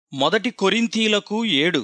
మొదటి కొరింథీలకు ఏడు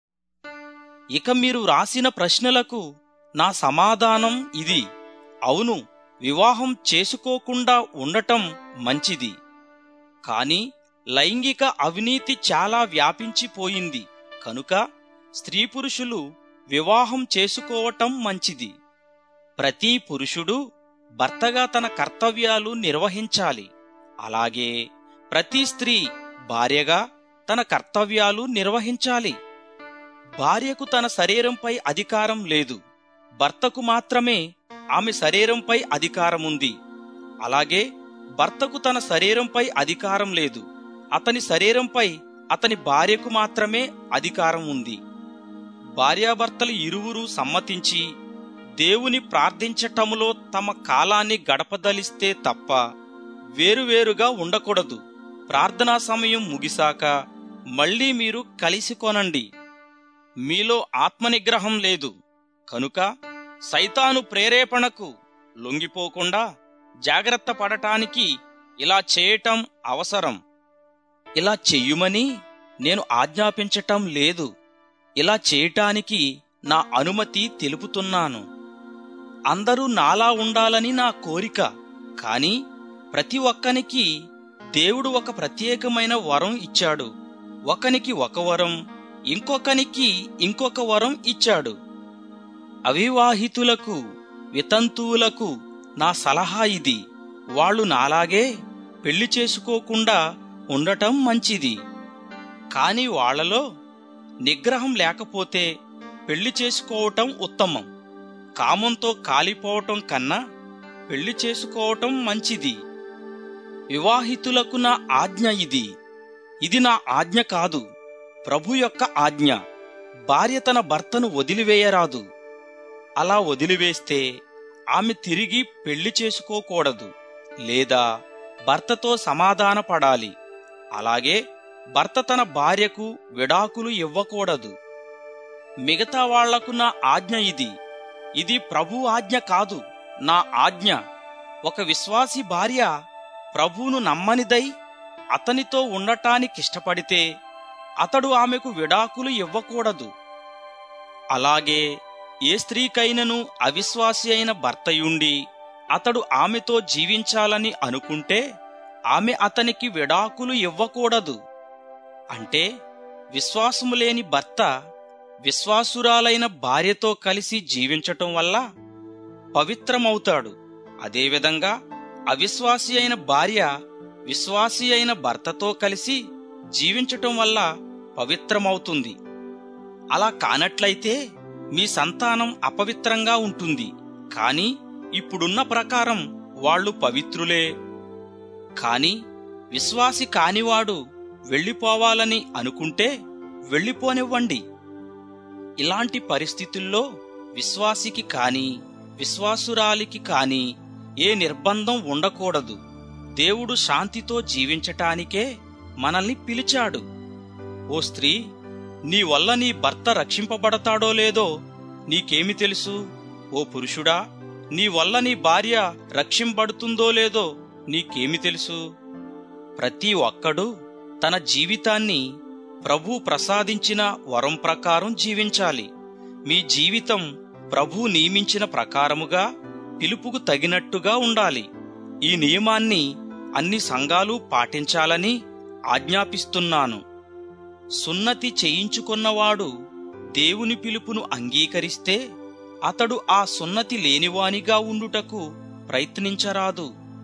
ఇక మీరు రాసిన ప్రశ్నలకు నా సమాధానం ఇది అవును వివాహం చేసుకోకుండా ఉండటం మంచిది కాని లైంగిక అవినీతి చాలా వ్యాపించిపోయింది కనుక స్త్రీ పురుషులు వివాహం చేసుకోవటం మంచిది ప్రతి పురుషుడు భర్తగా తన కర్తవ్యాలు నిర్వహించాలి అలాగే ప్రతి స్త్రీ భార్యగా తన కర్తవ్యాలు నిర్వహించాలి భార్యకు తన శరీరంపై అధికారం లేదు భర్తకు మాత్రమే ఆమె శరీరంపై అధికారముంది అలాగే భర్తకు తన శరీరంపై అధికారం లేదు అతని శరీరంపై అతని భార్యకు మాత్రమే అధికారం ఉంది భార్యాభర్తలు ఇరువురు సమ్మతించి దేవుని ప్రార్థించటములో తమ కాలాన్ని గడపదలిస్తే తప్ప వేరువేరుగా ఉండకూడదు ప్రార్థనా సమయం ముగిసాక మళ్ళీ మీరు కలిసి కొనండి మీలో ఆత్మనిగ్రహం లేదు కనుక సైతాను ప్రేరేపణకు లొంగిపోకుండా జాగ్రత్త పడటానికి ఇలా చేయటం అవసరం ఇలా చెయ్యుమని నేను ఆజ్ఞాపించటం లేదు ఇలా చేయటానికి నా అనుమతి తెలుపుతున్నాను అందరూ నాలా ఉండాలని నా కోరిక కాని ప్రతి ఒక్కనికి దేవుడు ఒక ప్రత్యేకమైన వరం ఇచ్చాడు ఒకనికి ఒక వరం ఇంకొకనికి ఇంకొక వరం ఇచ్చాడు అవివాహితులకు వితంతువులకు నా సలహా ఇది వాళ్ళు నాలాగే పెళ్లి చేసుకోకుండా ఉండటం మంచిది కాని వాళ్లలో నిగ్రహం లేకపోతే పెళ్లి చేసుకోవటం ఉత్తమం కామంతో కాలిపోవటం కన్నా పెళ్లి చేసుకోవటం మంచిది వివాహితులకు నా ఆజ్ఞ ఇది ఇది నా ఆజ్ఞ కాదు ప్రభు యొక్క ఆజ్ఞ భార్య తన భర్తను వదిలివేయరాదు అలా వదిలివేస్తే ఆమె తిరిగి పెళ్లి చేసుకోకూడదు లేదా భర్తతో సమాధాన పడాలి అలాగే భర్త తన భార్యకు విడాకులు ఇవ్వకూడదు మిగతా వాళ్లకు నా ఆజ్ఞ ఇది ఇది ప్రభు ఆజ్ఞ కాదు నా ఆజ్ఞ ఒక విశ్వాసి భార్య ప్రభువును నమ్మనిదై అతనితో ఉండటానికిష్టపడితే అతడు ఆమెకు విడాకులు ఇవ్వకూడదు అలాగే ఏ స్త్రీకైనను అవిశ్వాసి అయిన భర్తయుండి అతడు ఆమెతో జీవించాలని అనుకుంటే ఆమె అతనికి విడాకులు ఇవ్వకూడదు అంటే విశ్వాసము లేని భర్త విశ్వాసురాలైన భార్యతో కలిసి జీవించటం వల్ల పవిత్రమవుతాడు అదేవిధంగా అవిశ్వాసి అయిన భార్య విశ్వాసి అయిన భర్తతో కలిసి జీవించటం వల్ల పవిత్రమవుతుంది అలా కానట్లయితే మీ సంతానం అపవిత్రంగా ఉంటుంది కాని ఇప్పుడున్న ప్రకారం వాళ్ళు పవిత్రులే కాని విశ్వాసి కానివాడు వెళ్ళిపోవాలని అనుకుంటే వెళ్ళిపోనివ్వండి ఇలాంటి పరిస్థితుల్లో విశ్వాసికి కాని విశ్వాసురాలికి కాని ఏ నిర్బంధం ఉండకూడదు దేవుడు శాంతితో జీవించటానికే మనల్ని పిలిచాడు ఓ స్త్రీ నీ వల్ల నీ భర్త రక్షింపబడతాడో లేదో నీకేమి తెలుసు ఓ పురుషుడా నీ వల్ల నీ భార్య రక్షింపబడుతుందో లేదో నీకేమి తెలుసు ప్రతి ఒక్కడు తన జీవితాన్ని ప్రభు ప్రసాదించిన వరం ప్రకారం జీవించాలి మీ జీవితం ప్రభు నియమించిన ప్రకారముగా పిలుపుకు తగినట్టుగా ఉండాలి ఈ నియమాన్ని అన్ని సంఘాలు పాటించాలని ఆజ్ఞాపిస్తున్నాను సున్నతి చేయించుకున్నవాడు దేవుని పిలుపును అంగీకరిస్తే అతడు ఆ సున్నతి లేనివానిగా ఉండుటకు ప్రయత్నించరాదు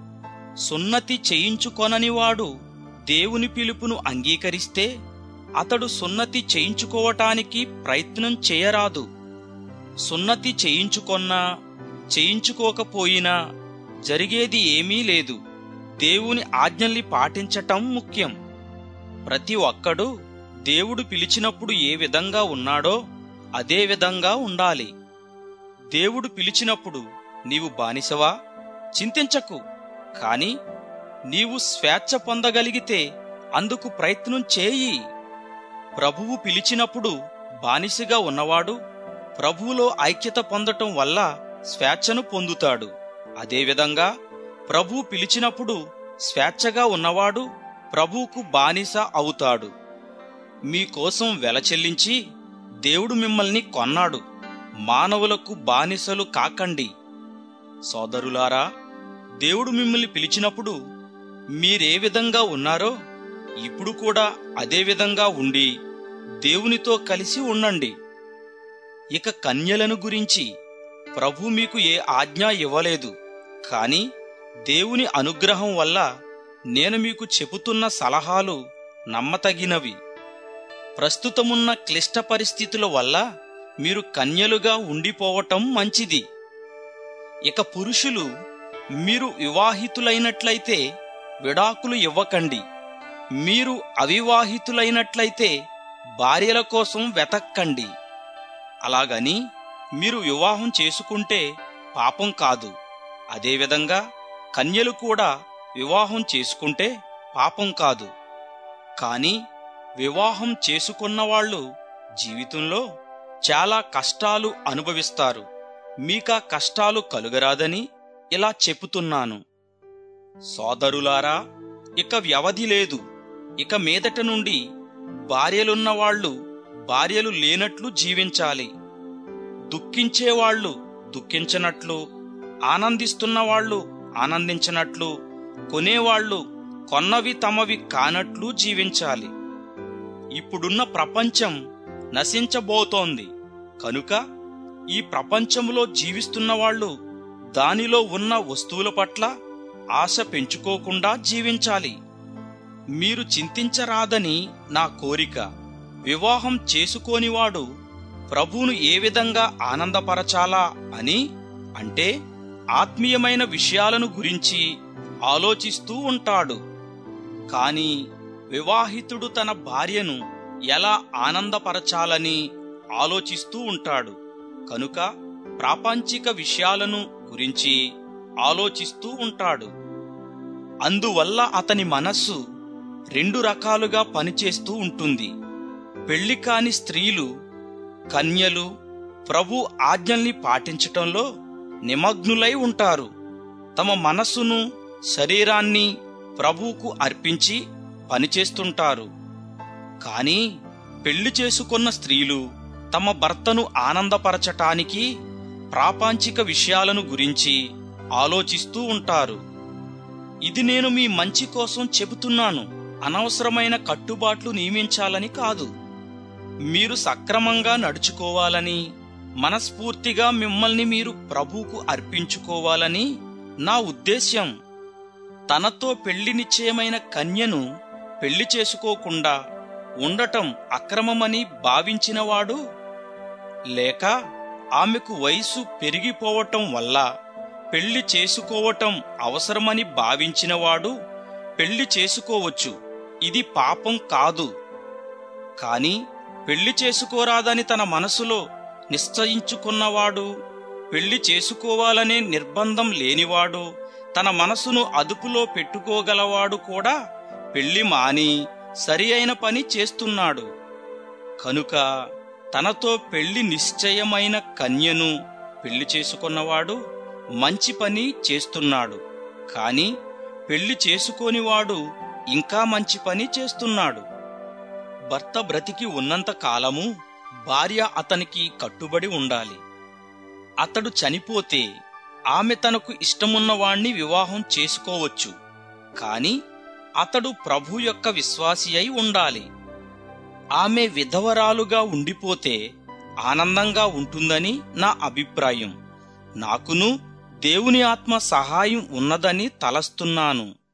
సున్నతి చేయించుకొననివాడు దేవుని పిలుపును అంగీకరిస్తే అతడు సున్నతి చేయించుకోవటానికి ప్రయత్నం చేయరాదు సున్నతి చేయించుకొన్నా చేయించుకోకపోయినా జరిగేది ఏమీ లేదు దేవుని ఆజ్ఞల్ని పాటించటం ముఖ్యం ప్రతి ఒక్కడు దేవుడు పిలిచినప్పుడు ఏ విధంగా ఉన్నాడో అదే విధంగా ఉండాలి దేవుడు పిలిచినప్పుడు నీవు బానిసవా చింతించకు కాని నీవు స్వేచ్ఛ పొందగలిగితే అందుకు ప్రయత్నం చేయి ప్రభువు పిలిచినప్పుడు బానిసగా ఉన్నవాడు ప్రభువులో ఐక్యత పొందటం వల్ల స్వేచ్ఛను పొందుతాడు అదేవిధంగా ప్రభు పిలిచినప్పుడు స్వేచ్ఛగా ఉన్నవాడు ప్రభువుకు బానిస అవుతాడు మీకోసం వెల చెల్లించి దేవుడు మిమ్మల్ని కొన్నాడు మానవులకు బానిసలు కాకండి సోదరులారా దేవుడు మిమ్మల్ని పిలిచినప్పుడు మీరే విధంగా ఉన్నారో ఇప్పుడు కూడా అదే విధంగా ఉండి దేవునితో కలిసి ఉండండి ఇక కన్యలను గురించి ప్రభు మీకు ఏ ఆజ్ఞ ఇవ్వలేదు కాని దేవుని అనుగ్రహం వల్ల నేను మీకు చెబుతున్న సలహాలు నమ్మతగినవి ప్రస్తుతమున్న క్లిష్ట పరిస్థితుల వల్ల మీరు కన్యలుగా ఉండిపోవటం మంచిది ఇక పురుషులు మీరు వివాహితులైనట్లయితే విడాకులు ఇవ్వకండి మీరు అవివాహితులైనట్లయితే భార్యల కోసం వెతక్కండి అలాగని మీరు వివాహం చేసుకుంటే పాపం కాదు అదేవిధంగా కన్యలు కూడా వివాహం చేసుకుంటే పాపం కాదు కాని వివాహం చేసుకున్న వాళ్ళు జీవితంలో చాలా కష్టాలు అనుభవిస్తారు మీకా కష్టాలు కలుగరాదని ఇలా చెబుతున్నాను సోదరులారా ఇక వ్యవధి లేదు ఇక మీదట నుండి భార్యలున్నవాళ్లు భార్యలు లేనట్లు జీవించాలి దుఃఖించేవాళ్లు దుఃఖించనట్లు ఆనందిస్తున్నవాళ్లు ఆనందించనట్లు కొనేవాళ్లు కొన్నవి తమవి కానట్లు జీవించాలి ఇప్పుడున్న ప్రపంచం నశించబోతోంది కనుక ఈ ప్రపంచంలో జీవిస్తున్న వాళ్ళు దానిలో ఉన్న వస్తువుల పట్ల ఆశ పెంచుకోకుండా జీవించాలి మీరు చింతించరాదని నా కోరిక వివాహం చేసుకోనివాడు ప్రభువును ఏ విధంగా ఆనందపరచాలా అని అంటే ఆత్మీయమైన విషయాలను గురించి ఆలోచిస్తూ ఉంటాడు కాని వివాహితుడు తన భార్యను ఎలా ఆనందపరచాలని ఆలోచిస్తూ ఉంటాడు కనుక ప్రాపంచిక విషయాలను గురించి ఆలోచిస్తూ ఉంటాడు అందువల్ల అతని మనస్సు రెండు రకాలుగా పనిచేస్తూ ఉంటుంది పెళ్లి కాని స్త్రీలు కన్యలు ప్రభు ఆజ్ఞల్ని పాటించటంలో నిమగ్నులై ఉంటారు తమ మనస్సును శరీరాన్ని ప్రభువుకు అర్పించి పనిచేస్తుంటారు కాని పెళ్లి చేసుకున్న స్త్రీలు తమ భర్తను ఆనందపరచటానికి ప్రాపంచిక విషయాలను గురించి ఆలోచిస్తూ ఉంటారు ఇది నేను మీ మంచి కోసం చెబుతున్నాను అనవసరమైన కట్టుబాట్లు నియమించాలని కాదు మీరు సక్రమంగా నడుచుకోవాలని మనస్ఫూర్తిగా మిమ్మల్ని మీరు ప్రభువుకు అర్పించుకోవాలని నా ఉద్దేశ్యం తనతో పెళ్లి నిశ్చయమైన కన్యను పెళ్లి చేసుకోకుండా ఉండటం అక్రమమని భావించినవాడు లేక ఆమెకు వయసు పెరిగిపోవటం వల్ల పెళ్లి చేసుకోవటం అవసరమని భావించినవాడు పెళ్లి చేసుకోవచ్చు ఇది పాపం కాదు కాని పెళ్లి చేసుకోరాదని తన మనసులో నిశ్చయించుకున్నవాడు పెళ్లి చేసుకోవాలనే నిర్బంధం లేనివాడు తన మనసును అదుపులో పెట్టుకోగలవాడు కూడా పెళ్లి మాని సరి అయిన పని చేస్తున్నాడు కనుక తనతో పెళ్లి నిశ్చయమైన కన్యను పెళ్లి చేసుకున్నవాడు మంచి పని చేస్తున్నాడు కాని పెళ్లి చేసుకోనివాడు ఇంకా మంచి పని చేస్తున్నాడు భర్త బ్రతికి ఉన్నంత కాలము భార్య అతనికి కట్టుబడి ఉండాలి అతడు చనిపోతే ఆమె తనకు ఇష్టమున్నవాణ్ణి వివాహం చేసుకోవచ్చు కాని అతడు ప్రభు యొక్క విశ్వాసి అయి ఉండాలి ఆమె విధవరాలుగా ఉండిపోతే ఆనందంగా ఉంటుందని నా అభిప్రాయం నాకును దేవుని ఆత్మ సహాయం ఉన్నదని తలస్తున్నాను